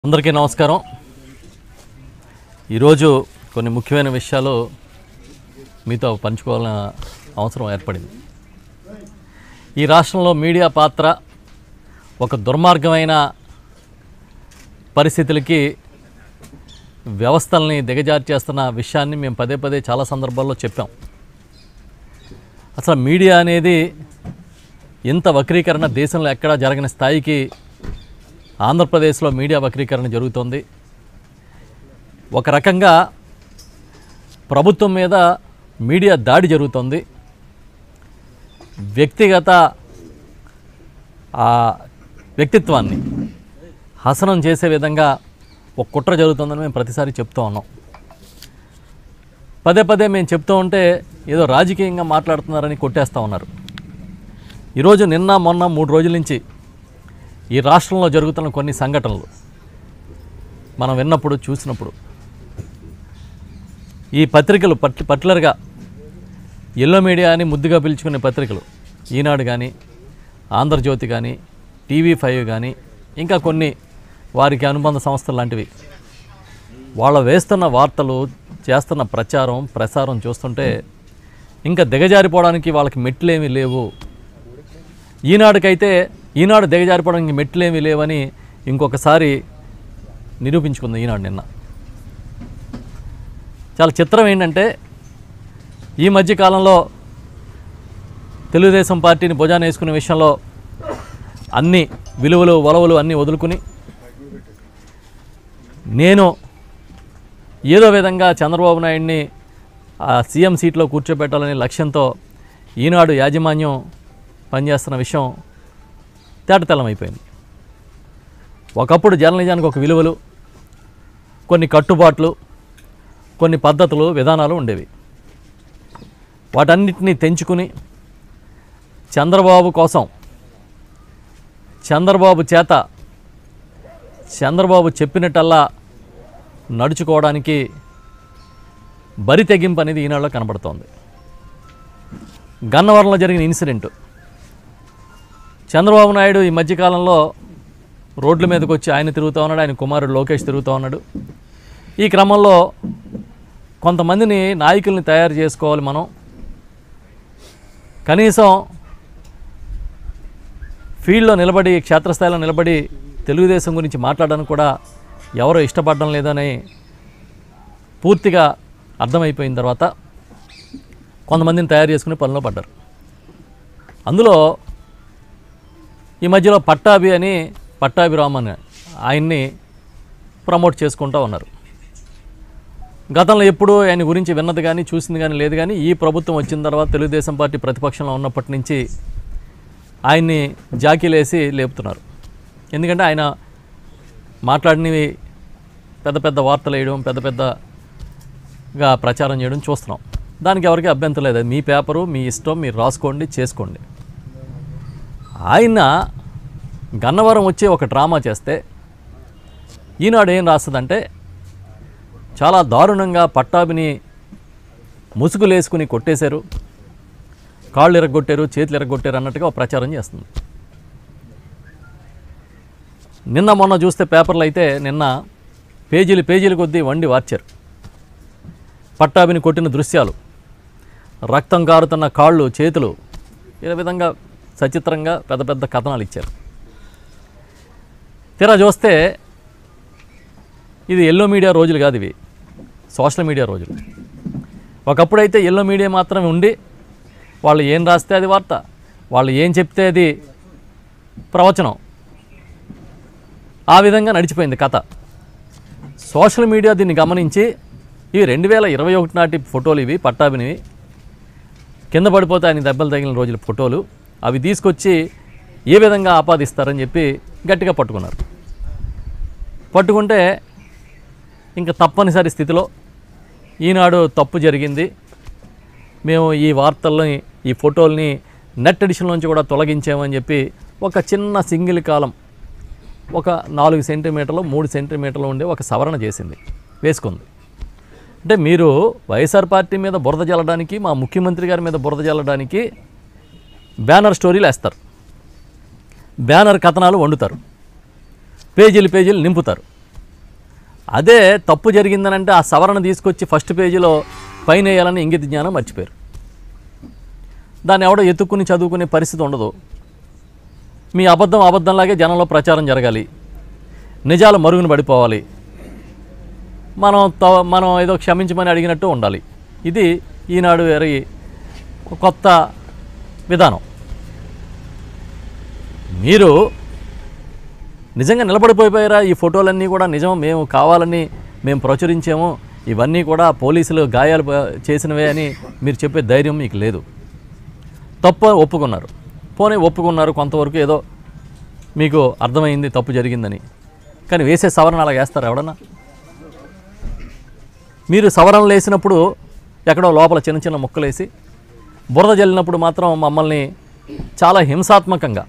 అందరికీ నమస్కారం ఈరోజు కొన్ని ముఖ్యమైన విషయాలు మీతో పంచుకోవాలన్న అవసరం ఏర్పడింది ఈ రాష్ట్రంలో మీడియా పాత్ర ఒక దుర్మార్గమైన పరిస్థితులకి వ్యవస్థల్ని దిగజారి చేస్తున్న విషయాన్ని మేము పదే పదే చాలా సందర్భాల్లో చెప్పాం అసలు మీడియా అనేది ఇంత వక్రీకరణ దేశంలో ఎక్కడా జరగని స్థాయికి ఆంధ్రప్రదేశ్లో మీడియా వక్రీకరణ జరుగుతోంది ఒక రకంగా ప్రభుత్వం మీద మీడియా దాడి జరుగుతోంది వ్యక్తిగత ఆ వ్యక్తిత్వాన్ని హసనం చేసే విధంగా ఒక కుట్ర జరుగుతుందని మేము ప్రతిసారి చెప్తూ ఉన్నాం పదే పదే మేము చెప్తూ ఉంటే ఏదో రాజకీయంగా మాట్లాడుతున్నారని కొట్టేస్తూ ఉన్నారు ఈరోజు నిన్న మొన్న మూడు రోజుల నుంచి ఈ రాష్ట్రంలో జరుగుతున్న కొన్ని సంఘటనలు మనం విన్నప్పుడు చూసినప్పుడు ఈ పత్రికలు పర్టి పర్టికులర్గా ఎల్లో మీడియా అని ముద్దుగా పిలుచుకునే పత్రికలు ఈనాడు కానీ ఆంధ్రజ్యోతి కానీ టీవీ ఫైవ్ కానీ ఇంకా కొన్ని వారికి అనుబంధ సంస్థలు లాంటివి వాళ్ళ వేస్తున్న వార్తలు చేస్తున్న ప్రచారం ప్రసారం చూస్తుంటే ఇంకా దిగజారిపోవడానికి వాళ్ళకి మెట్లేమీ లేవు ఈనాడుకైతే ఈనాడు దిగజారిపోవడానికి మెట్లేమీ లేవని ఇంకొకసారి నిరూపించుకుంది ఈనాడు నిన్న చాలా చిత్రం ఏంటంటే ఈ మధ్య కాలంలో తెలుగుదేశం పార్టీని భుజాన వేసుకునే విషయంలో అన్ని విలువలు వలవలు అన్నీ వదులుకుని నేను ఏదో విధంగా చంద్రబాబు నాయుడిని ఆ సీఎం సీట్లో కూర్చోబెట్టాలనే లక్ష్యంతో ఈనాడు యాజమాన్యం పనిచేస్తున్న విషయం తేటతెల్లమైపోయింది ఒకప్పుడు జర్నలిజానికి ఒక విలువలు కొన్ని కట్టుబాట్లు కొన్ని పద్ధతులు విధానాలు ఉండేవి వాటన్నిటినీ తెంచుకుని చంద్రబాబు కోసం చంద్రబాబు చేత చంద్రబాబు చెప్పినట్టల్లా నడుచుకోవడానికి బరి తెగింపు అనేది ఈనాడులో కనబడుతోంది గన్నవరంలో జరిగిన ఇన్సిడెంట్ చంద్రబాబు నాయుడు ఈ మధ్యకాలంలో రోడ్ల మీదకి వచ్చి ఆయన తిరుగుతూ ఉన్నాడు ఆయన కుమారుడు లోకేష్ తిరుగుతూ ఉన్నాడు ఈ క్రమంలో కొంతమందిని నాయకుల్ని తయారు చేసుకోవాలి మనం కనీసం ఫీల్డ్లో నిలబడి క్షేత్రస్థాయిలో నిలబడి తెలుగుదేశం గురించి మాట్లాడడానికి కూడా ఎవరో ఇష్టపడడం లేదని పూర్తిగా అర్థమైపోయిన తర్వాత కొంతమందిని తయారు చేసుకుని పనిలో పడ్డారు అందులో ఈ మధ్యలో పట్టాభి అని పట్టాభిరామన్ ఆయన్ని ప్రమోట్ చేసుకుంటూ ఉన్నారు గతంలో ఎప్పుడూ ఆయన గురించి విన్నది కానీ చూసింది కానీ లేదు కానీ ఈ ప్రభుత్వం వచ్చిన తర్వాత తెలుగుదేశం పార్టీ ప్రతిపక్షంలో ఉన్నప్పటి నుంచి ఆయన్ని జాకీలేసి లేపుతున్నారు ఎందుకంటే ఆయన మాట్లాడినవి పెద్ద పెద్ద వార్తలు వేయడం పెద్ద పెద్దగా ప్రచారం చేయడం చూస్తున్నాం దానికి ఎవరికి అభ్యంతరం లేదు అది మీ పేపరు మీ ఇష్టం మీరు రాసుకోండి చేసుకోండి ఆయన గన్నవరం వచ్చి ఒక డ్రామా చేస్తే ఈనాడు ఏం రాస్తుందంటే చాలా దారుణంగా పట్టాభిని ముసుగులేసుకుని కొట్టేశారు కాళ్ళు ఇరగొట్టారు చేతులు ఇరగొట్టారు అన్నట్టుగా ఒక ప్రచారం చేస్తుంది నిన్న మొన్న చూస్తే పేపర్లు అయితే నిన్న పేజీలు పేజీలు కొద్దీ వండి వార్చారు పట్టాభిని కొట్టిన దృశ్యాలు రక్తం కారుతున్న కాళ్ళు చేతులు ఈ విధంగా సచిత్రంగా పెద్ద పెద్ద కథనాలు ఇచ్చారు తీరా చూస్తే ఇది ఎల్లో మీడియా రోజులు కాదు ఇవి సోషల్ మీడియా రోజులు ఒకప్పుడైతే ఎల్లో మీడియా మాత్రమే ఉండి వాళ్ళు ఏం రాస్తే అది వార్త వాళ్ళు ఏం చెప్తే అది ప్రవచనం ఆ విధంగా నడిచిపోయింది కథ సోషల్ మీడియా దీన్ని గమనించి ఇవి రెండు వేల ఇరవై ఒకటి నాటి ఫోటోలు ఇవి పట్టాభినివి కింద పడిపోతే ఆయన దెబ్బలు తగిలిన రోజుల ఫోటోలు అవి తీసుకొచ్చి ఏ విధంగా ఆపాదిస్తారని చెప్పి గట్టిగా పట్టుకున్నారు పట్టుకుంటే ఇంకా తప్పనిసరి స్థితిలో ఈనాడు తప్పు జరిగింది మేము ఈ వార్తల్ని ఈ ఫోటోల్ని నెట్ ఎడిషన్ నుంచి కూడా తొలగించామని చెప్పి ఒక చిన్న సింగిల్ కాలం ఒక నాలుగు సెంటీమీటర్లు మూడు సెంటీమీటర్లు ఉండే ఒక సవరణ చేసింది వేసుకుంది అంటే మీరు వైఎస్ఆర్ పార్టీ మీద బురద జల్లడానికి మా ముఖ్యమంత్రి గారి మీద బురద జల్లడానికి బ్యానర్ స్టోరీలు వేస్తారు బ్యానర్ కథనాలు వండుతారు పేజీలు పేజీలు నింపుతారు అదే తప్పు జరిగిందనంటే ఆ సవరణ తీసుకొచ్చి ఫస్ట్ పేజీలో పైన వేయాలని ఇంగిత జ్ఞానం మర్చిపోయారు దాన్ని ఎవడో ఎత్తుక్కుని చదువుకునే పరిస్థితి ఉండదు మీ అబద్ధం అబద్ధంలాగే జనంలో ప్రచారం జరగాలి నిజాలు మరుగున పడిపోవాలి మనం త- మనం ఏదో క్షమించమని అడిగినట్టు ఉండాలి ఇది ఈనాడు వేరే కొత్త విధానం మీరు నిజంగా నిలబడిపోయిపోయారా ఈ ఫోటోలన్నీ కూడా నిజం మేము కావాలని మేము ప్రచురించాము ఇవన్నీ కూడా పోలీసులు గాయాలు ప- చేసినవే అని మీరు చెప్పే ధైర్యం మీకు లేదు తప్పు అని ఒప్పుకున్నారు పోనీ ఒప్పుకున్నారు కొంతవరకు ఏదో మీకు అర్థమైంది తప్పు జరిగిందని కానీ వేసే సవరణ అలా వేస్తారు ఎవడన్నా మీరు సవరణలు వేసినప్పుడు ఎక్కడో లోపల చిన్న చిన్న ముక్కలేసి బురద జల్లినప్పుడు మాత్రం మమ్మల్ని చాలా హింసాత్మకంగా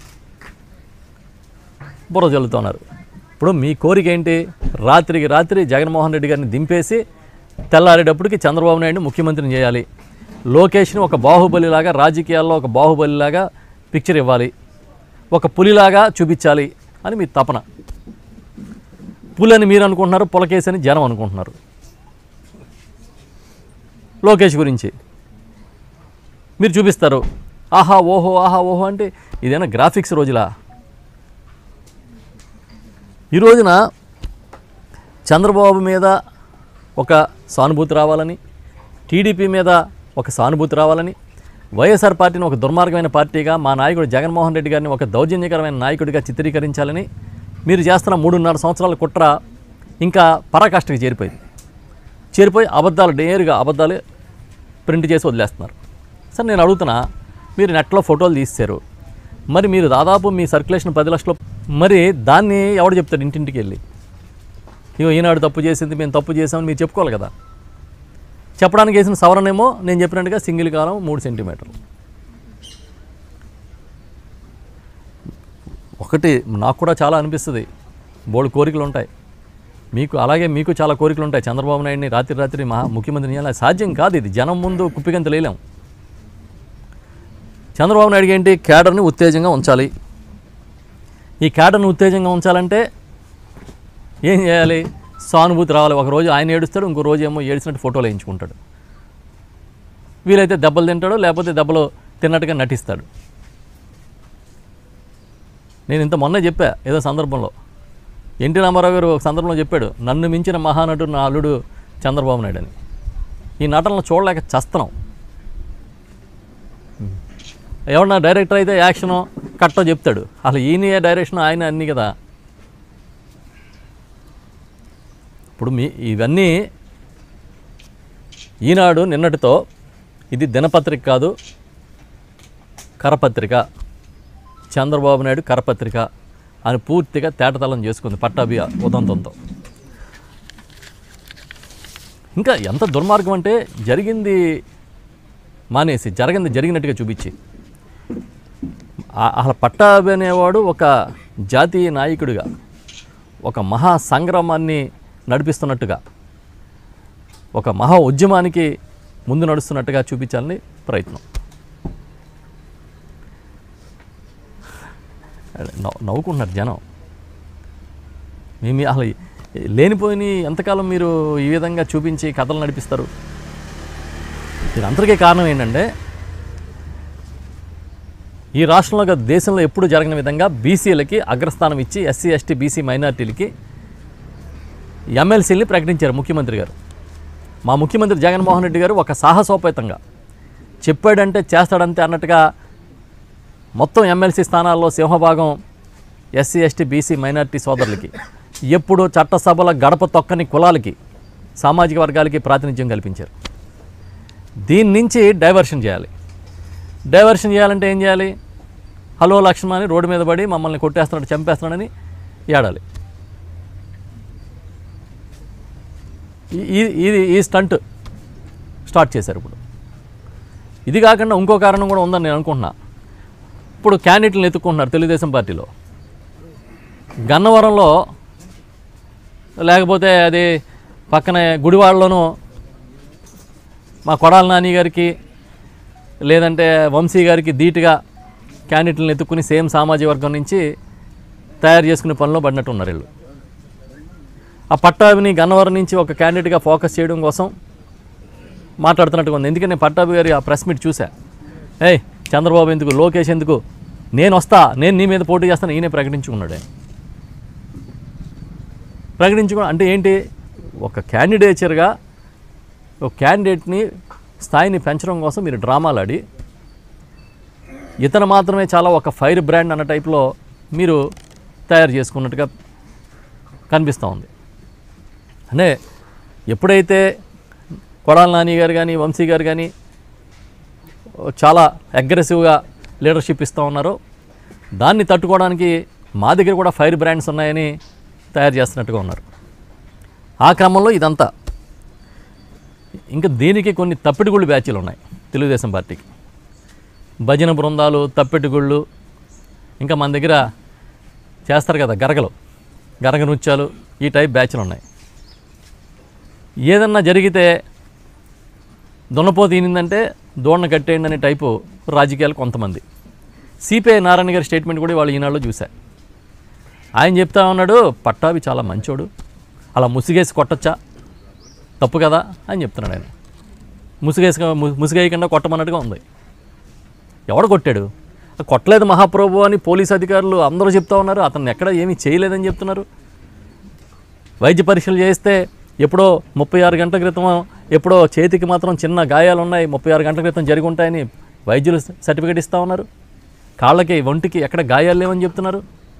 బుర్ర జల్లుతున్నారు ఇప్పుడు మీ కోరిక ఏంటి రాత్రికి రాత్రి జగన్మోహన్ రెడ్డి గారిని దింపేసి తెల్లారేటప్పటికి చంద్రబాబు నాయుడు ముఖ్యమంత్రిని చేయాలి లోకేష్ని ఒక బాహుబలిలాగా రాజకీయాల్లో ఒక బాహుబలిలాగా పిక్చర్ ఇవ్వాలి ఒక పులిలాగా చూపించాలి అని మీ తపన పులి అని మీరు అనుకుంటున్నారు పులకేసి అని జనం అనుకుంటున్నారు లోకేష్ గురించి మీరు చూపిస్తారు ఆహా ఓహో ఆహా ఓహో అంటే ఇదేనా గ్రాఫిక్స్ రోజులా ఈ రోజున చంద్రబాబు మీద ఒక సానుభూతి రావాలని టీడీపీ మీద ఒక సానుభూతి రావాలని వైఎస్ఆర్ పార్టీని ఒక దుర్మార్గమైన పార్టీగా మా నాయకుడు జగన్మోహన్ రెడ్డి గారిని ఒక దౌర్జన్యకరమైన నాయకుడిగా చిత్రీకరించాలని మీరు చేస్తున్న మూడున్నర సంవత్సరాల కుట్ర ఇంకా పరాకాష్ఠకి చేరిపోయింది చేరిపోయి అబద్ధాలు నేరుగా అబద్ధాలు ప్రింట్ చేసి వదిలేస్తున్నారు సార్ నేను అడుగుతున్నా మీరు నెట్లో ఫోటోలు తీస్తారు మరి మీరు దాదాపు మీ సర్క్యులేషన్ పది లక్షలు మరి దాన్ని ఎవడు చెప్తాడు ఇంటింటికి వెళ్ళి ఇగో ఈనాడు తప్పు చేసింది మేము తప్పు చేసామని మీరు చెప్పుకోవాలి కదా చెప్పడానికి వేసిన సవరణ ఏమో నేను చెప్పినట్టుగా సింగిల్ కాలం మూడు సెంటీమీటర్లు ఒకటి నాకు కూడా చాలా అనిపిస్తుంది బోల్డ్ కోరికలు ఉంటాయి మీకు అలాగే మీకు చాలా కోరికలు ఉంటాయి చంద్రబాబు నాయుడిని రాత్రి రాత్రి మహా ముఖ్యమంత్రిని చేయాలి సాధ్యం కాదు ఇది జనం ముందు కుప్పిగంత లేలేం చంద్రబాబు నాయుడుకి ఏంటి క్యాడర్ని ఉత్తేజంగా ఉంచాలి ఈ క్యాడర్ని ఉత్తేజంగా ఉంచాలంటే ఏం చేయాలి సానుభూతి రావాలి ఒక రోజు ఆయన ఏడుస్తాడు ఇంకో రోజు ఏమో ఏడిచినట్టు ఫోటోలు వేయించుకుంటాడు వీలైతే దెబ్బలు తింటాడు లేకపోతే దెబ్బలు తిన్నట్టుగా నటిస్తాడు నేను ఇంత మొన్న చెప్పా ఏదో సందర్భంలో ఎన్టీ రామారావు గారు ఒక సందర్భంలో చెప్పాడు నన్ను మించిన మహానటుడు నా అల్లుడు చంద్రబాబు నాయుడు అని ఈ నటనలు చూడలేక చస్తున్నాం ఎవరన్నా డైరెక్టర్ అయితే యాక్షను కట్టో చెప్తాడు అసలు ఈయన డైరెక్షన్ ఆయన అన్నీ కదా ఇప్పుడు మీ ఇవన్నీ ఈనాడు నిన్నటితో ఇది దినపత్రిక కాదు కరపత్రిక చంద్రబాబు నాయుడు కరపత్రిక అని పూర్తిగా తేటతలం చేసుకుంది పట్టాభి ఉదంతంతో ఇంకా ఎంత దుర్మార్గం అంటే జరిగింది మానేసి జరిగింది జరిగినట్టుగా చూపించి ఆ- అసలు పట్టాభి అనేవాడు ఒక జాతీయ నాయకుడిగా ఒక మహా సంగ్రామాన్ని నడిపిస్తున్నట్టుగా ఒక మహా ఉద్యమానికి ముందు నడుస్తున్నట్టుగా చూపించాలని ప్రయత్నం నవ్వు- నవ్వుకుంటున్నారు జనం మేము అసలు లేనిపోయిన ఎంతకాలం మీరు ఈ విధంగా చూపించి కథలు నడిపిస్తారు దీనంతటికీ కారణం ఏంటంటే ఈ రాష్ట్రంలో కాదు, దేశంలో ఎప్పుడు జరగని విధంగా బీసీలకి అగ్రస్థానం ఇచ్చి ఎస్సీ ఎస్టీ బీసీ మైనార్టీలకి ఎమ్మెల్సీని ప్రకటించారు ముఖ్యమంత్రి గారు మా ముఖ్యమంత్రి జగన్మోహన్ రెడ్డి గారు ఒక సాహసోపేతంగా చెప్పాడంటే చేస్తాడంతే అన్నట్టుగా మొత్తం ఎమ్మెల్సీ స్థానాల్లో సింహభాగం ఎస్సీ ఎస్టీ బీసీ మైనార్టీ సోదరులకి ఎప్పుడు చట్టసభల గడప తొక్కని కులాలకి సామాజిక వర్గాలకి ప్రాతినిధ్యం కల్పించారు దీని నుంచి డైవర్షన్ చేయాలి డైవర్షన్ చేయాలంటే ఏం చేయాలి హలో లక్ష్మణ్ అని రోడ్డు మీద పడి మమ్మల్ని కొట్టేస్తున్నాడు చంపేస్తున్నాడని ఏడాలి ఈ- ఈ- ఇది ఈ స్టంట్ స్టార్ట్ చేశారు ఇప్పుడు ఇది కాకుండా ఇంకో కారణం కూడా ఉందని నేను అనుకుంటున్నా ఇప్పుడు క్యాండిడేట్లను ఎత్తుకుంటున్నారు తెలుగుదేశం పార్టీలో గన్నవరంలో లేకపోతే అది పక్కనే గుడివాడలోనూ మా కొడాల నాని గారికి లేదంటే వంశీ గారికి ధీటుగా క్యాండిడేట్లను ఎత్తుకుని సేమ్ సామాజిక వర్గం నుంచి తయారు చేసుకునే పనిలో పడినట్టు ఉన్నారు వీళ్ళు ఆ పట్టాభిని గన్నవరం నుంచి ఒక క్యాండిడేట్గా ఫోకస్ చేయడం కోసం మాట్లాడుతున్నట్టుగా ఉంది ఎందుకంటే నేను పట్టాభి గారి ఆ ప్రెస్ మీట్ చూసా ఏయ్ చంద్రబాబు ఎందుకు లోకేష్ ఎందుకు నేను వస్తా నేను నీ మీద పోటీ చేస్తాను ఈయనే ప్రకటించుకున్నాడు ఆయన ప్రకటించుకో అంటే ఏంటి ఒక క్యాండిడేచర్గా ఒక క్యాండిడేట్ని స్థాయిని పెంచడం కోసం మీరు డ్రామాలు ఆడి ఇతను మాత్రమే చాలా ఒక ఫైర్ బ్రాండ్ అన్న టైప్లో మీరు తయారు చేసుకున్నట్టుగా కనిపిస్తూ ఉంది అంటే ఎప్పుడైతే కొడాల నాని గారు కానీ వంశీ గారు కానీ చాలా అగ్రెసివ్గా లీడర్షిప్ ఇస్తూ ఉన్నారో దాన్ని తట్టుకోవడానికి మా దగ్గర కూడా ఫైర్ బ్రాండ్స్ ఉన్నాయని తయారు చేస్తున్నట్టుగా ఉన్నారు ఆ క్రమంలో ఇదంతా ఇంకా దీనికి కొన్ని తప్పిడిగుళ్ళు బ్యాచీలు ఉన్నాయి తెలుగుదేశం పార్టీకి భజన బృందాలు తప్పెట్టుగుళ్ళు ఇంకా మన దగ్గర చేస్తారు కదా గరగలు గరగ నృత్యాలు ఈ టైప్ బ్యాచ్లు ఉన్నాయి ఏదన్నా జరిగితే దున్నపోతు ఈనిందంటే దోణ కట్టేయండి అనే టైపు రాజకీయాలు కొంతమంది సిపిఐ నారాయణ గారి స్టేట్మెంట్ కూడా వాళ్ళు ఈనాడులో చూశా ఆయన చెప్తా ఉన్నాడు పట్టాభి చాలా మంచోడు అలా ముసిగేసి కొట్టచ్చా తప్పు కదా అని చెప్తున్నాడు ఆయన ముసిగేసి ము- ముసిగేయకుండా కొట్టమన్నట్టుగా ఉంది ఎవడు కొట్టాడు కొట్టలేదు మహాప్రభు అని పోలీస్ అధికారులు అందరూ చెప్తా ఉన్నారు అతను ఎక్కడ ఏమీ చేయలేదని చెప్తున్నారు వైద్య పరీక్షలు చేస్తే ఎప్పుడో ముప్పై ఆరు గంటల క్రితం ఎప్పుడో చేతికి మాత్రం చిన్న గాయాలు ఉన్నాయి ముప్పై ఆరు గంటల క్రితం జరిగి ఉంటాయని వైద్యులు సర్టిఫికేట్ ఇస్తూ ఉన్నారు కాళ్ళకి ఒంటికి ఎక్కడ గాయాలు లేవని చెప్తున్నారు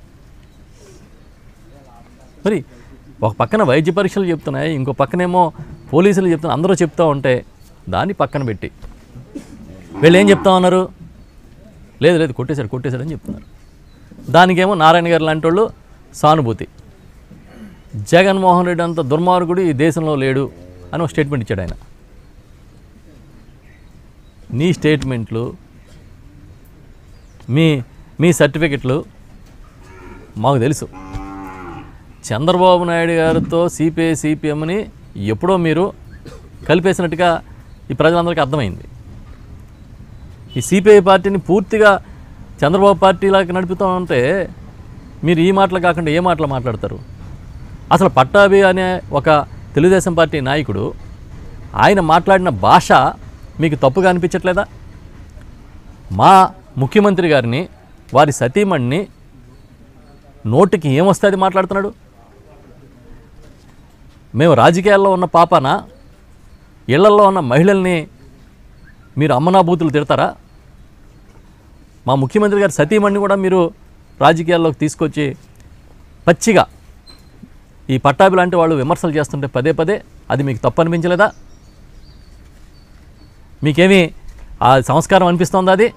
మరి ఒక పక్కన వైద్య పరీక్షలు చెప్తున్నాయి ఇంకో పక్కనేమో పోలీసులు చెప్తున్నారు అందరూ చెప్తూ ఉంటే దాన్ని పక్కన పెట్టి వీళ్ళు ఏం చెప్తా ఉన్నారు లేదు లేదు కొట్టేశాడు కొట్టేశాడు అని చెప్తున్నారు దానికేమో నారాయణ గారు లాంటి వాళ్ళు సానుభూతి జగన్మోహన్ రెడ్డి అంత దుర్మార్గుడు ఈ దేశంలో లేడు అని ఒక స్టేట్మెంట్ ఇచ్చాడు ఆయన నీ స్టేట్మెంట్లు మీ మీ సర్టిఫికెట్లు మాకు తెలుసు చంద్రబాబు నాయుడు గారితో సిపిఐ సిపిఎంని ఎప్పుడో మీరు కలిపేసినట్టుగా ఈ ప్రజలందరికీ అర్థమైంది ఈ సిపిఐ పార్టీని పూర్తిగా చంద్రబాబు పార్టీలాగా నడుపుతూ ఉంటే మీరు ఈ మాటలు కాకుండా ఏ మాటలు మాట్లాడతారు అసలు పట్టాభి అనే ఒక తెలుగుదేశం పార్టీ నాయకుడు ఆయన మాట్లాడిన భాష మీకు తప్పుగా అనిపించట్లేదా మా ముఖ్యమంత్రి గారిని వారి సతీమణిని నోటికి ఏమొస్తే అది మాట్లాడుతున్నాడు మేము రాజకీయాల్లో ఉన్న పాపాన ఇళ్లల్లో ఉన్న మహిళల్ని మీరు అమ్మనాభూతులు తిడతారా మా ముఖ్యమంత్రి గారి సతీమణిని కూడా మీరు రాజకీయాల్లోకి తీసుకొచ్చి పచ్చిగా ఈ పట్టాభి లాంటి వాళ్ళు విమర్శలు చేస్తుంటే పదే పదే అది మీకు తప్పు అనిపించలేదా మీకేమి ఆ సంస్కారం అనిపిస్తోందా అది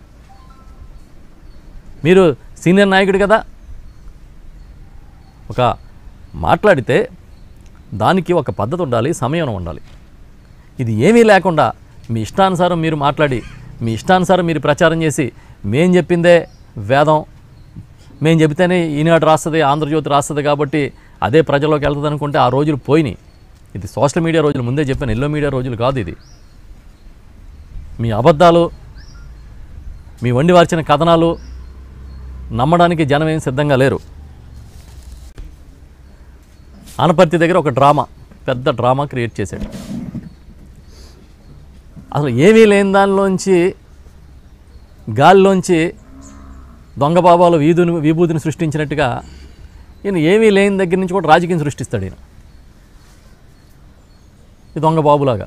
మీరు సీనియర్ నాయకుడు కదా ఒక మాట్లాడితే దానికి ఒక పద్ధతి ఉండాలి సమయం ఉండాలి ఇది ఏమీ లేకుండా మీ ఇష్టానుసారం మీరు మాట్లాడి మీ ఇష్టానుసారం మీరు ప్రచారం చేసి మేం చెప్పిందే వేదం మేము చెబితేనే ఈనాడు రాస్తుంది ఆంధ్రజ్యోతి రాస్తుంది కాబట్టి అదే ప్రజల్లోకి వెళ్తుంది అనుకుంటే ఆ రోజులు పోయినాయి ఇది సోషల్ మీడియా రోజులు ముందే చెప్పాను ఎల్లో మీడియా రోజులు కాదు ఇది మీ అబద్ధాలు మీ వండి వార్చిన కథనాలు నమ్మడానికి జనం ఏం సిద్ధంగా లేరు ఆనపర్తి దగ్గర ఒక డ్రామా పెద్ద డ్రామా క్రియేట్ చేశాడు అసలు ఏమీ లేని దానిలోంచి గాలిలోంచి దొంగ బాబాలు వీధుని విభూతిని సృష్టించినట్టుగా ఈయన ఏమీ లేని దగ్గర నుంచి కూడా రాజకీయం సృష్టిస్తాడు ఈయన ఈ దొంగ బాబులాగా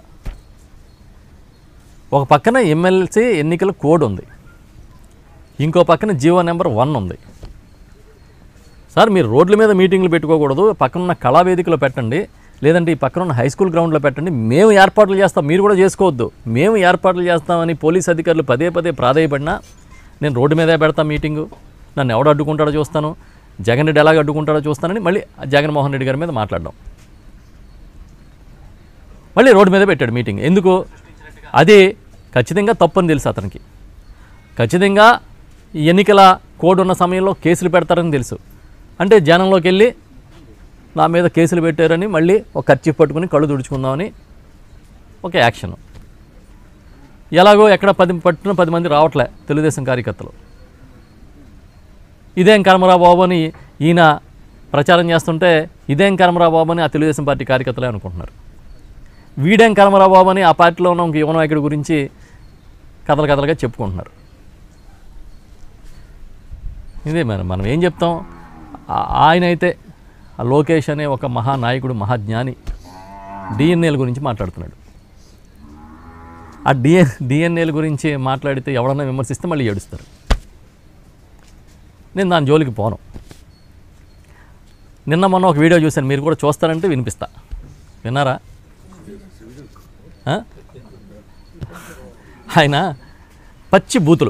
ఒక పక్కన ఎమ్మెల్సీ ఎన్నికల కోడ్ ఉంది ఇంకో పక్కన జీవో నెంబర్ వన్ ఉంది సార్ మీరు రోడ్ల మీద మీటింగ్లు పెట్టుకోకూడదు పక్కనున్న కళావేదికలో పెట్టండి లేదంటే ఈ పక్కన ఉన్న హై స్కూల్ గ్రౌండ్లో పెట్టండి మేము ఏర్పాట్లు చేస్తాం మీరు కూడా చేసుకోవద్దు మేము ఏర్పాట్లు చేస్తామని పోలీస్ అధికారులు పదే పదే ప్రాధాయపడినా నేను రోడ్డు మీదే పెడతా మీటింగు నన్ను ఎవడు అడ్డుకుంటాడో చూస్తాను జగన్ రెడ్డి ఎలాగ అడ్డుకుంటాడో చూస్తానని మళ్ళీ ఆ జగన్మోహన్ రెడ్డి గారి మీద మాట్లాడడం మళ్ళీ రోడ్డు మీద పెట్టాడు మీటింగ్ ఎందుకు అది ఖచ్చితంగా తప్పని తెలుసు అతనికి ఖచ్చితంగా ఈ ఎన్నికల కోడ్ ఉన్న సమయంలో కేసులు పెడతారని తెలుసు అంటే జనంలోకి వెళ్ళి నా మీద కేసులు పెట్టారని మళ్ళీ ఒక ఖర్చు పట్టుకుని కళ్ళు తుడుచుకుందామని ఒక యాక్షన్ ఎలాగో ఎక్కడ పది పట్టున పది మంది రావట్లే తెలుగుదేశం కార్యకర్తలు ఇదేం కర్మరా బాబు అని ఈయన ప్రచారం చేస్తుంటే ఇదేం కర్మరా బాబు అని ఆ తెలుగుదేశం పార్టీ కార్యకర్తలే అనుకుంటున్నారు వీడేం కర్మరా బాబు అని ఆ పార్టీలో ఉన్న ఒక యువ నాయకుడి గురించి కథలు కథలుగా చెప్పుకుంటున్నారు ఇదే మరి మనం ఏం చెప్తాం ఆ- ఆయన అయితే ఆ లోకేష్ అనే ఒక మహానాయకుడు మహాజ్ఞాని డిఎన్ఏల గురించి మాట్లాడుతున్నాడు ఆ డిఎన్ డిఎన్ఏల గురించి మాట్లాడితే ఎవడన్నా విమర్శిస్తే మళ్ళీ ఏడుస్తారు నేను దాని జోలికి పోను నిన్న మొన్న ఒక వీడియో చూశాను మీరు కూడా చూస్తారంటే వినిపిస్తా విన్నారా ఆ? ఆయన పచ్చి బూతులు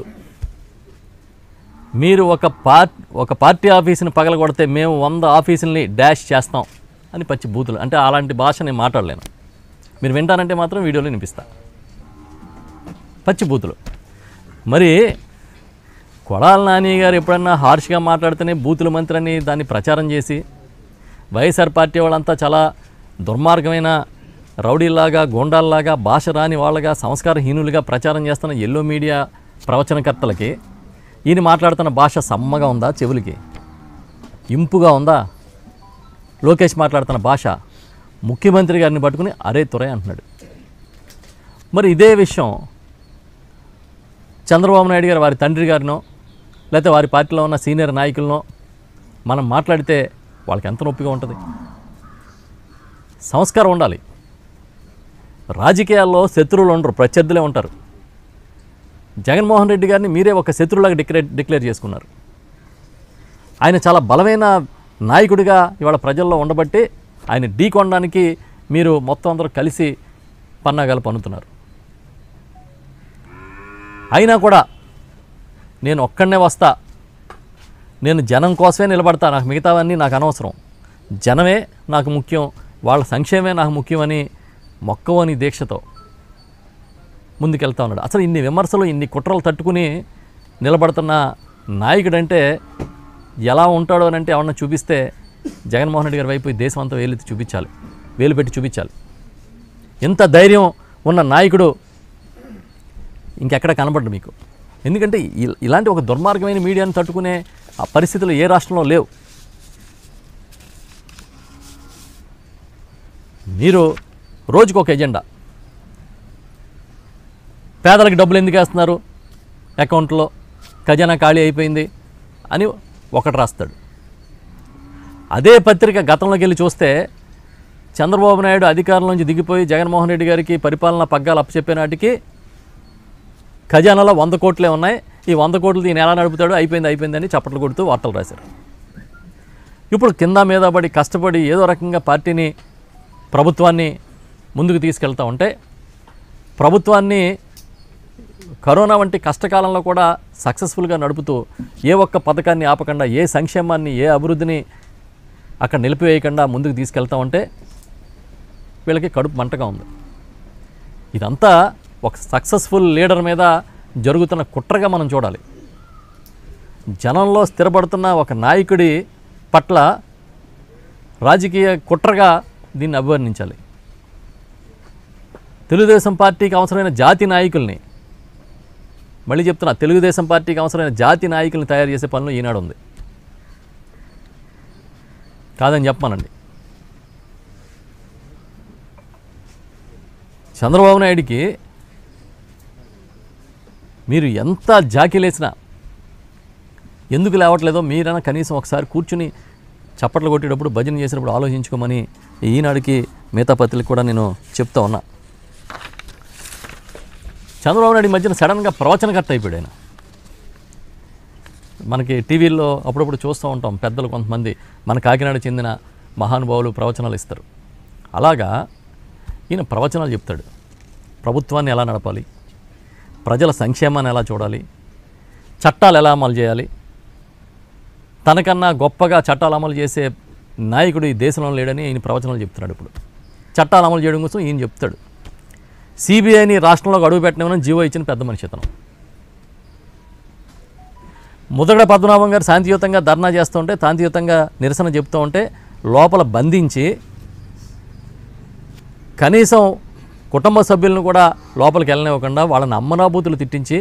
మీరు ఒక పార్ ఒక పార్టీ ఆఫీసుని పగలగొడితే మేము వంద ఆఫీసుల్ని డాష్ చేస్తాం అని పచ్చి బూతులు అంటే అలాంటి భాష నేను మాట్లాడలేను మీరు వింటానంటే మాత్రం వీడియోలో వినిపిస్తా పచ్చి బూతులు మరి కొడాల నాని గారు ఎప్పుడన్నా హార్ష్గా మాట్లాడితేనే బూతుల మంత్రి అని దాన్ని ప్రచారం చేసి వైఎస్ఆర్ పార్టీ వాళ్ళంతా చాలా దుర్మార్గమైన రౌడీలాగా గోండాల్లాగా భాష రాని వాళ్ళగా సంస్కారహీనులుగా ప్రచారం చేస్తున్న ఎల్లో మీడియా ప్రవచనకర్తలకి ఈయన మాట్లాడుతున్న భాష సమ్మగా ఉందా చెవులకి ఇంపుగా ఉందా లోకేష్ మాట్లాడుతున్న భాష ముఖ్యమంత్రి గారిని పట్టుకుని అరే తురే అంటున్నాడు మరి ఇదే విషయం చంద్రబాబు నాయుడు గారు వారి తండ్రి గారినో లేకపోతే వారి పార్టీలో ఉన్న సీనియర్ నాయకులనో మనం మాట్లాడితే వాళ్ళకి ఎంత నొప్పిగా ఉంటుంది సంస్కారం ఉండాలి రాజకీయాల్లో శత్రువులు ఉండరు ప్రత్యర్థులే ఉంటారు జగన్మోహన్ రెడ్డి గారిని మీరే ఒక శత్రువులాగా డిక్లేర్ డిక్లేర్ చేసుకున్నారు ఆయన చాలా బలమైన నాయకుడిగా ఇవాళ ప్రజల్లో ఉండబట్టి ఆయన ఢీకొనడానికి మీరు మొత్తం అందరూ కలిసి పన్నాగాలు పన్నుతున్నారు అయినా కూడా నేను ఒక్కడనే వస్తా నేను జనం కోసమే నిలబడతా నాకు మిగతావన్నీ నాకు అనవసరం జనమే నాకు ముఖ్యం వాళ్ళ సంక్షేమే నాకు ముఖ్యమని మొక్కవని దీక్షతో ముందుకెళ్తా ఉన్నాడు అసలు ఇన్ని విమర్శలు ఇన్ని కుట్రలు తట్టుకుని నిలబడుతున్న నాయకుడంటే ఎలా ఉంటాడో అని అంటే ఏమన్నా చూపిస్తే జగన్మోహన్ రెడ్డి గారి వైపు ఈ దేశం అంతా వేలెత్తి చూపించాలి వేలు పెట్టి చూపించాలి ఎంత ధైర్యం ఉన్న నాయకుడు ఇంకెక్కడ కనబడ్డు మీకు ఎందుకంటే ఇ- ఇలాంటి ఒక దుర్మార్గమైన మీడియాను తట్టుకునే ఆ పరిస్థితులు ఏ రాష్ట్రంలో లేవు మీరు రోజుకు ఒక ఎజెండా పేదలకు డబ్బులు ఎందుకు వేస్తున్నారు అకౌంట్లో ఖజానా ఖాళీ అయిపోయింది అని ఒకటి రాస్తాడు అదే పత్రిక గతంలోకి వెళ్ళి చూస్తే చంద్రబాబు నాయుడు అధికారం నుంచి దిగిపోయి జగన్మోహన్ రెడ్డి గారికి పరిపాలన పగ్గాలు అప్పచెప్పే నాటికి ఖజానాలో వంద కోట్లే ఉన్నాయి ఈ వంద కోట్లు దీన్ని ఎలా నడుపుతాడు అయిపోయింది అయిపోయింది అని చప్పట్లు కొడుతూ వార్తలు రాశారు ఇప్పుడు కింద మీద పడి కష్టపడి ఏదో రకంగా పార్టీని ప్రభుత్వాన్ని ముందుకు తీసుకెళ్తా ఉంటే ప్రభుత్వాన్ని కరోనా వంటి కష్టకాలంలో కూడా సక్సెస్ఫుల్గా నడుపుతూ ఏ ఒక్క పథకాన్ని ఆపకుండా ఏ సంక్షేమాన్ని ఏ అభివృద్ధిని అక్కడ నిలిపివేయకుండా ముందుకు తీసుకెళ్తా ఉంటే వీళ్ళకి కడుపు మంటగా ఉంది ఇదంతా ఒక సక్సెస్ఫుల్ లీడర్ మీద జరుగుతున్న కుట్రగా మనం చూడాలి జనంలో స్థిరపడుతున్న ఒక నాయకుడి పట్ల రాజకీయ కుట్రగా దీన్ని అభివర్ణించాలి తెలుగుదేశం పార్టీకి అవసరమైన జాతి నాయకుల్ని మళ్ళీ చెప్తున్నా తెలుగుదేశం పార్టీకి అవసరమైన జాతి నాయకుల్ని తయారు చేసే పనిలో ఈనాడు ఉంది కాదని చెప్పమానండి చంద్రబాబు నాయుడికి మీరు ఎంత జాకీలేసినా ఎందుకు లేవట్లేదో మీరైనా కనీసం ఒకసారి కూర్చుని చప్పట్లు కొట్టేటప్పుడు భజన చేసినప్పుడు ఆలోచించుకోమని ఈనాడికి మిగతా పత్రికలకు కూడా నేను చెప్తా ఉన్నా చంద్రబాబు నాయుడు ఈ మధ్యన సడన్గా ప్రవచనకర్త అయిపోయాడు ఆయన మనకి టీవీల్లో అప్పుడప్పుడు చూస్తూ ఉంటాం పెద్దలు కొంతమంది మన కాకినాడ చెందిన మహానుభావులు ప్రవచనాలు ఇస్తారు అలాగా ఈయన ప్రవచనాలు చెప్తాడు ప్రభుత్వాన్ని ఎలా నడపాలి ప్రజల సంక్షేమాన్ని ఎలా చూడాలి చట్టాలు ఎలా అమలు చేయాలి తనకన్నా గొప్పగా చట్టాలు అమలు చేసే నాయకుడు ఈ దేశంలో లేడని ఈయన ప్రవచనాలు చెప్తున్నాడు ఇప్పుడు చట్టాలు అమలు చేయడం కోసం ఈయన చెప్తాడు సిబిఐని రాష్ట్రంలోకి అడుగు పెట్టినవని జీవో ఇచ్చిన పెద్ద మనిషి అతను ముదగడ పద్మనాభం గారు శాంతియుతంగా ధర్నా చేస్తూ ఉంటే శాంతియుతంగా నిరసన చెప్తూ ఉంటే లోపల బంధించి కనీసం కుటుంబ సభ్యులను కూడా లోపలికి వెళ్ళనివ్వకుండా వాళ్ళని అమ్మనాభూతులు తిట్టించి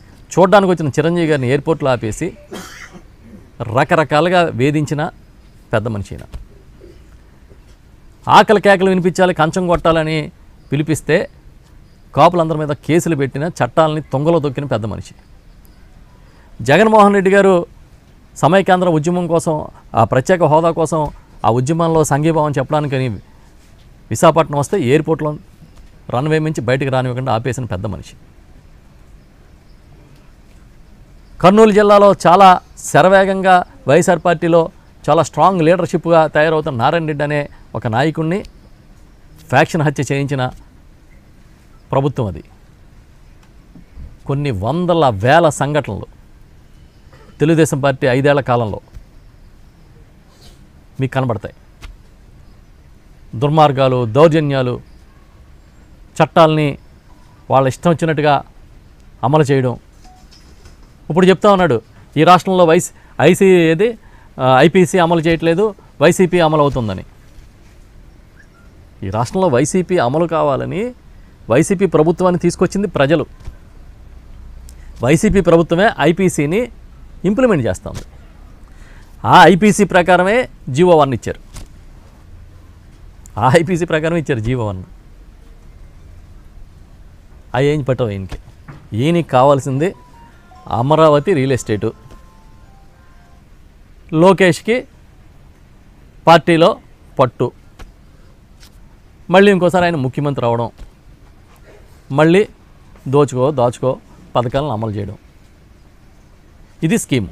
చూడడానికి వచ్చిన చిరంజీవి గారిని ఎయిర్పోర్ట్లో ఆపేసి రకరకాలుగా వేధించిన పెద్ద మనిషి అయినా ఆకలి కేకలు వినిపించాలి కంచం కొట్టాలని పిలిపిస్తే కాపులందరి మీద కేసులు పెట్టిన చట్టాలని తొంగలో దొక్కిన పెద్ద మనిషి జగన్మోహన్ రెడ్డి గారు సమైకేంద్ర ఉద్యమం కోసం ఆ ప్రత్యేక హోదా కోసం ఆ ఉద్యమంలో సంఘీభావం చెప్పడానికని విశాఖపట్నం వస్తే ఎయిర్పోర్ట్లో రన్వే నుంచి బయటికి రానివ్వకుండా ఆపేసిన పెద్ద మనిషి కర్నూలు జిల్లాలో చాలా శరవేగంగా వైఎస్ఆర్ పార్టీలో చాలా స్ట్రాంగ్ లీడర్షిప్గా తయారవుతున్న నారాయణ రెడ్డి అనే ఒక నాయకుడిని ఫ్యాక్షన్ హత్య చేయించిన ప్రభుత్వం అది కొన్ని వందల వేల సంఘటనలు తెలుగుదేశం పార్టీ ఐదేళ్ల కాలంలో మీకు కనబడతాయి దుర్మార్గాలు దౌర్జన్యాలు చట్టాలని వాళ్ళ ఇష్టం వచ్చినట్టుగా అమలు చేయడం ఇప్పుడు చెప్తా ఉన్నాడు ఈ రాష్ట్రంలో వైస్ ఐసీ ఏది ఐపీసీ అమలు చేయట్లేదు వైసీపీ అమలు అవుతుందని ఈ రాష్ట్రంలో వైసీపీ అమలు కావాలని వైసీపీ ప్రభుత్వాన్ని తీసుకొచ్చింది ప్రజలు వైసీపీ ప్రభుత్వమే ఐపీసీని ఇంప్లిమెంట్ చేస్తుంది ఆ ఐపీసీ ప్రకారమే జీవో వన్ ఇచ్చారు ఆ ఐపీసీ ప్రకారం ఇచ్చారు జీవో వన్ అవి ఏం పట్టవు ఈయనకి ఈయనకి కావాల్సింది అమరావతి రియల్ ఎస్టేటు లోకేష్కి పార్టీలో పట్టు మళ్ళీ ఇంకోసారి ఆయన ముఖ్యమంత్రి అవడం మళ్ళీ దోచుకో దాచుకో పథకాలను అమలు చేయడం ఇది స్కీము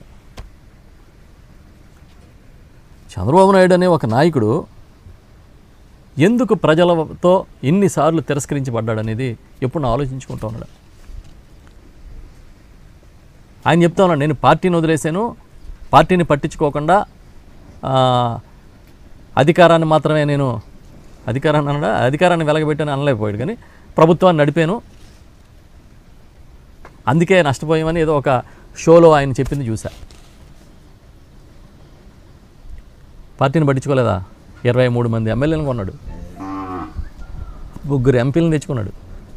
చంద్రబాబు నాయుడు అనే ఒక నాయకుడు ఎందుకు ప్రజలతో ఎన్నిసార్లు తిరస్కరించబడ్డాడనేది ఎప్పుడు ఆలోచించుకుంటూ ఉన్నాడు ఆయన చెప్తా ఉన్నాడు నేను పార్టీని వదిలేశాను పార్టీని పట్టించుకోకుండా ఆ, అధికారాన్ని మాత్రమే నేను అధికారాన్ని అనడా అధికారాన్ని వెలగబెట్టాను అనలేకపోయాడు కానీ ప్రభుత్వాన్ని నడిపాను అందుకే నష్టపోయామని ఏదో ఒక షోలో ఆయన చెప్పింది చూసా పార్టీని పట్టించుకోలేదా ఇరవై మూడు మంది ఎమ్మెల్యేలను కొన్నాడు ముగ్గురు ఎంపీలను తెచ్చుకున్నాడు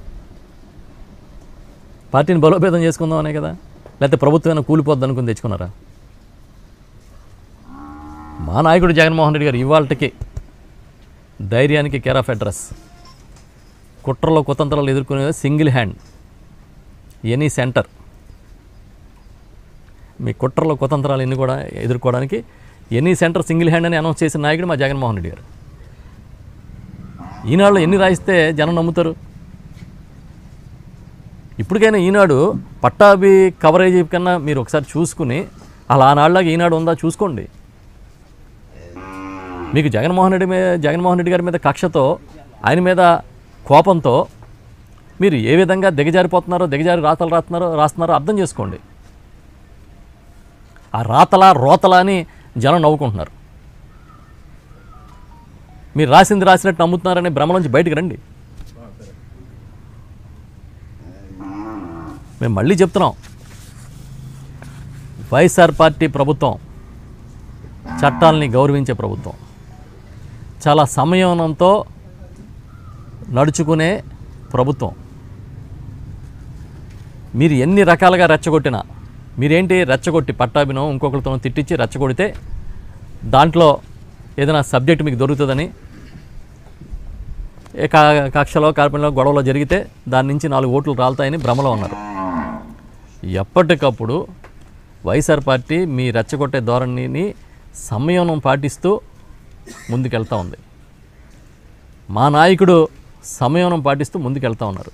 పార్టీని బలోపేతం చేసుకుందామనే కదా లేకపోతే ప్రభుత్వమైనా కూలిపోద్ది అనుకుని తెచ్చుకున్నారా మా నాయకుడు జగన్మోహన్ రెడ్డి గారు ఇవాళకి ధైర్యానికి కేర్ ఆఫ్ అడ్రస్ కుట్రలో కుతంత్రాలు ఎదుర్కొనే సింగిల్ హ్యాండ్ ఎనీ సెంటర్ మీ కుట్రలో కుతంత్రాలు ఎన్ని కూడా ఎదుర్కోవడానికి ఎనీ సెంటర్ సింగిల్ హ్యాండ్ అని అనౌన్స్ చేసిన నాయకుడు మా జగన్మోహన్ రెడ్డి గారు ఈనాడులో ఎన్ని రాయిస్తే జనం నమ్ముతారు ఇప్పటికైనా ఈనాడు పట్టాభి కవరేజ్ కన్నా మీరు ఒకసారి చూసుకుని అలా ఆనాళ్ళగా ఈనాడు ఉందా చూసుకోండి మీకు జగన్మోహన్ రెడ్డి మీద జగన్మోహన్ రెడ్డి గారి మీద కక్షతో ఆయన మీద కోపంతో మీరు ఏ విధంగా దిగజారిపోతున్నారో దిగజారి రాతలు రాస్తున్నారో రాస్తున్నారో అర్థం చేసుకోండి ఆ రాతలా రోతలా అని జనం నవ్వుకుంటున్నారు మీరు రాసింది రాసినట్టు నమ్ముతున్నారనే భ్రమలోంచి బయటికి రండి మేము మళ్ళీ చెప్తున్నాం వైఎస్ఆర్ పార్టీ ప్రభుత్వం చట్టాలని గౌరవించే ప్రభుత్వం చాలా సంయమనంతో నడుచుకునే ప్రభుత్వం మీరు ఎన్ని రకాలుగా రెచ్చగొట్టినా మీరేంటి రెచ్చగొట్టి పట్టాభినో ఇంకొకరితో తిట్టించి రెచ్చగొడితే దాంట్లో ఏదైనా సబ్జెక్ట్ మీకు దొరుకుతుందని ఏ కా కక్షలో కార్పణలో గొడవలో జరిగితే దాని నుంచి నాలుగు ఓట్లు రాలుతాయని భ్రమలో ఉన్నారు ఎప్పటికప్పుడు వైఎస్ఆర్ పార్టీ మీ రెచ్చగొట్టే ధోరణిని సంయమనం పాటిస్తూ ముందుకెళ్తా ఉంది మా నాయకుడు సంయమనం పాటిస్తూ ముందుకెళ్తా ఉన్నారు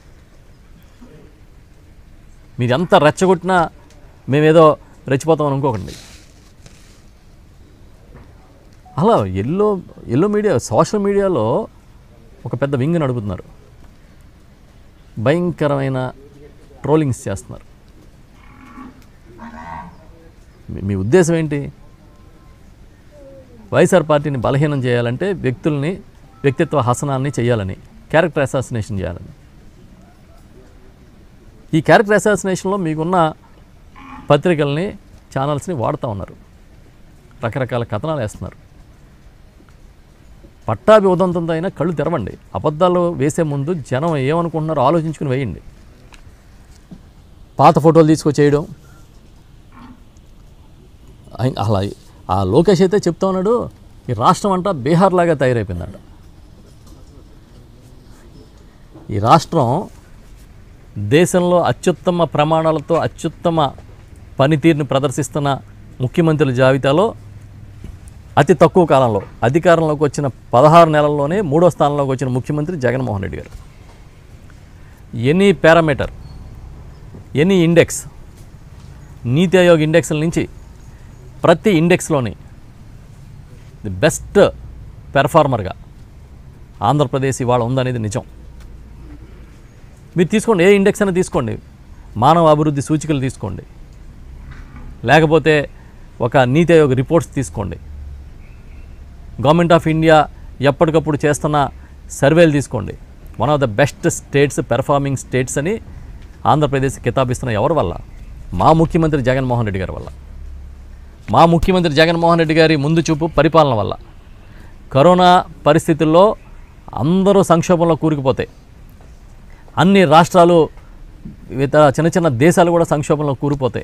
మీరు ఎంత రెచ్చగొట్టినా మేమేదో రెచ్చిపోతామని అనుకోకండి అలా ఎల్లో ఎల్లో మీడియా సోషల్ మీడియాలో ఒక పెద్ద వింగ్ నడుపుతున్నారు భయంకరమైన ట్రోలింగ్స్ చేస్తున్నారు మీ- మీ ఉద్దేశం ఏంటి వైఎస్ఆర్ పార్టీని బలహీనం చేయాలంటే వ్యక్తుల్ని వ్యక్తిత్వ హసనాన్ని చేయాలని క్యారెక్టర్ అసాసినేషన్ చేయాలని ఈ క్యారెక్టర్ అసాసినేషన్లో మీకున్న పత్రికల్ని ఛానల్స్ని వాడుతూ ఉన్నారు రకరకాల కథనాలు వేస్తున్నారు పట్టాభి ఉదంతంతో అయినా కళ్ళు తెరవండి అబద్ధాలు వేసే ముందు జనం ఏమనుకుంటున్నారో ఆలోచించుకుని వేయండి పాత ఫోటోలు తీసుకొచ్చేయడం ఆయన అలా ఆ లోకేష్ అయితే చెప్తా ఉన్నాడు ఈ రాష్ట్రం అంతా బీహార్ లాగా తయారైపోయిందంట ఈ రాష్ట్రం దేశంలో అత్యుత్తమ ప్రమాణాలతో అత్యుత్తమ పనితీరుని ప్రదర్శిస్తున్న ముఖ్యమంత్రుల జాబితాలో అతి తక్కువ కాలంలో అధికారంలోకి వచ్చిన పదహారు నెలల్లోనే మూడో స్థానంలోకి వచ్చిన ముఖ్యమంత్రి జగన్మోహన్ రెడ్డి గారు ఎనీ పారామీటర్ ఎనీ ఇండెక్స్ నీతి ఆయోగ్ ఇండెక్స్ల నుంచి ప్రతి ఇండెక్స్లోని ది బెస్ట్ పెర్ఫార్మర్గా ఆంధ్రప్రదేశ్ ఇవాళ ఉందనేది నిజం మీరు తీసుకోండి ఏ ఇండెక్స్ అయినా తీసుకోండి మానవ అభివృద్ధి సూచికలు తీసుకోండి లేకపోతే ఒక నీతి ఆయోగ్ రిపోర్ట్స్ తీసుకోండి గవర్నమెంట్ ఆఫ్ ఇండియా ఎప్పటికప్పుడు చేస్తున్న సర్వేలు తీసుకోండి one of the best states performing states అని ఆంధ్రప్రదేశ్ కితాబిస్తున్న ఎవరి వల్ల మా ముఖ్యమంత్రి జగన్మోహన్ రెడ్డి గారి వల్ల మా ముఖ్యమంత్రి జగన్మోహన్ రెడ్డి గారి ముందు చూపు పరిపాలన వల్ల కరోనా పరిస్థితుల్లో అందరూ సంక్షోభంలో కూరుకుపోతాయి అన్ని రాష్ట్రాలు ఇతర చిన్న చిన్న దేశాలు కూడా సంక్షోభంలో కూరిపోతాయి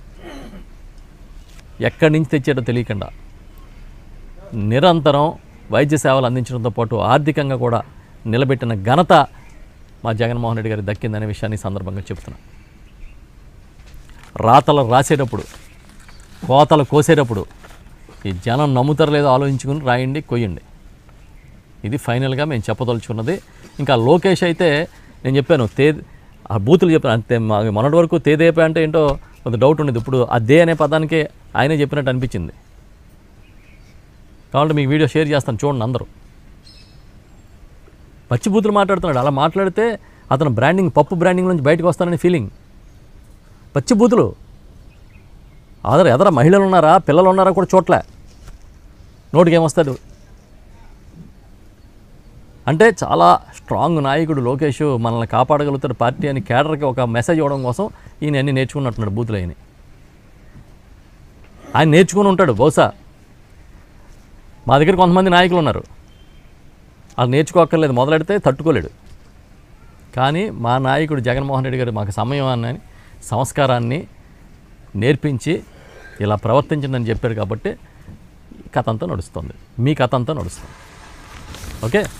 ఎక్కడి నుంచి తెచ్చాడో తెలియకుండా నిరంతరం వైద్య సేవలు అందించడంతో పాటు ఆర్థికంగా కూడా నిలబెట్టిన ఘనత మా జగన్మోహన్ రెడ్డి గారికి దక్కిందనే విషయాన్ని ఈ సందర్భంగా చెప్తున్నా రాతలు రాసేటప్పుడు కోతలు కోసేటప్పుడు ఈ జనం నమ్ముతారో లేదో ఆలోచించుకుని రాయండి కొయ్యండి ఇది ఫైనల్గా మేము చెప్పదలుచుకున్నది ఇంకా లోకేష్ అయితే నేను చెప్పాను తే ఆ బూతులు చెప్పాను అంతే మా- మొన్నటి వరకు తేదేపే అంటే ఏంటో కొంత డౌట్ ఉండేది ఇప్పుడు ఆ దే అనే పదానికే ఆయనే చెప్పినట్టు అనిపించింది కావాలంటే మీకు వీడియో షేర్ చేస్తాను చూడండి అందరూ పచ్చి బూతులు మాట్లాడుతున్నాడు అలా మాట్లాడితే అతను బ్రాండింగ్ పప్పు బ్రాండింగ్ నుంచి బయటకు వస్తానని ఫీలింగ్ పచ్చి బూతులు అదర ఎదర మహిళలు ఉన్నారా పిల్లలు ఉన్నారా కూడా చోట్లే నోటికి ఏమొస్తాడు అంటే చాలా స్ట్రాంగ్ నాయకుడు లోకేష్ మనల్ని కాపాడగలుగుతాడు పార్టీ అని కేడర్కి ఒక మెసేజ్ ఇవ్వడం కోసం ఈయన అన్ని నేర్చుకున్నట్టున్నాడు బూతులు ఆయన ఆయన నేర్చుకుని ఉంటాడు బహుశా మా దగ్గర కొంతమంది నాయకులు ఉన్నారు వాళ్ళు నేర్చుకోక్కర్లేదు మొదలెడితే తట్టుకోలేడు కానీ మా నాయకుడు జగన్మోహన్ రెడ్డి గారు మాకు సమయాన్ని సంస్కారాన్ని నేర్పించి ఇలా ప్రవర్తించిందని చెప్పారు కాబట్టి ఈ కథ అంతా నడుస్తుంది మీ కథ అంతా నడుస్తుంది ఓకే